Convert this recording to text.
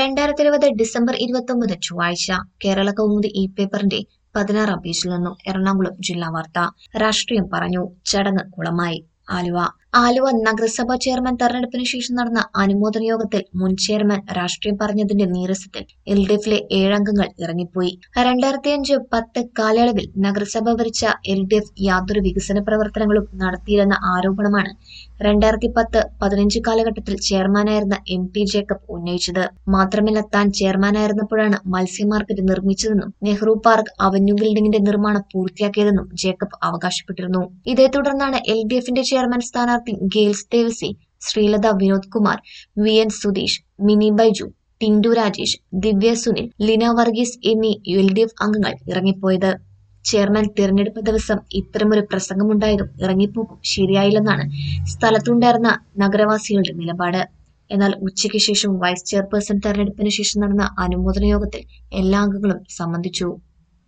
രണ്ടായിരത്തി ഇരുപത് ഡിസംബർ ഇരുപത്തി ഒമ്പത് ചൊവ്വാഴ്ച കേരള കൗമുദി ഇ പേപ്പറിന്റെ പതിനാറാം പേജിൽ നിന്നും എറണാകുളം ജില്ലാ വാർത്ത രാഷ്ട്രീയം പറഞ്ഞു ചടങ്ങ് കുളമായി ആലുവ ആലുവ നഗരസഭാ ചെയർമാൻ തെരഞ്ഞെടുപ്പിന് ശേഷം നടന്ന അനുമോദന യോഗത്തിൽ മുൻ ചെയർമാൻ രാഷ്ട്രീയം പറഞ്ഞതിന്റെ നീരസത്തിൽ എൽ ഡി എഫിലെ ഏഴംഗങ്ങൾ ഇറങ്ങിപ്പോയി രണ്ടായിരത്തി അഞ്ച് പത്ത് കാലയളവിൽ നഗരസഭ ഭരിച്ച എൽ ഡി എഫ് യാതൊരു വികസന പ്രവർത്തനങ്ങളും നടത്തിയില്ലെന്ന ആരോപണമാണ് രണ്ടായിരത്തി പത്ത് പതിനഞ്ച് കാലഘട്ടത്തിൽ ചെയർമാനായിരുന്ന എം ടി ജേക്കബ് ഉന്നയിച്ചത് മാത്രമല്ല താൻ ചെയർമാനായിരുന്നപ്പോഴാണ് മത്സ്യ മാർക്കറ്റ് നിർമ്മിച്ചതെന്നും നെഹ്റു പാർക്ക് അവന്യൂ ബിൽഡിംഗിന്റെ നിർമ്മാണം പൂർത്തിയാക്കിയതെന്നും ജേക്കബ് അവകാശപ്പെട്ടിരുന്നു ഇതേ തുടർന്നാണ് എൽ ഡി എഫിന്റെ ചെയർമാൻ സ്ഥാനാർത്ഥി ഗെയിൽസ് ദേവസി ശ്രീലത വിനോദ് കുമാർ വി എൻ സുധീഷ് മിനി ബൈജു ടിൻഡു രാജേഷ് ദിവ്യ സുനിൽ ലിന വർഗീസ് എന്നീ എൽ ഡി എഫ് അംഗങ്ങൾ ഇറങ്ങിപ്പോയത് ചെയർമാൻ തിരഞ്ഞെടുപ്പ് ദിവസം ഇത്തരമൊരു പ്രസംഗമുണ്ടായതും ഇറങ്ങിപ്പോക്കും ശരിയായില്ലെന്നാണ് സ്ഥലത്തുണ്ടായിരുന്ന നഗരവാസികളുടെ നിലപാട് എന്നാൽ ഉച്ചയ്ക്ക് ശേഷം വൈസ് ചെയർപേഴ്സൺ തെരഞ്ഞെടുപ്പിന് ശേഷം നടന്ന അനുമോദന യോഗത്തിൽ എല്ലാ അംഗങ്ങളും സംബന്ധിച്ചു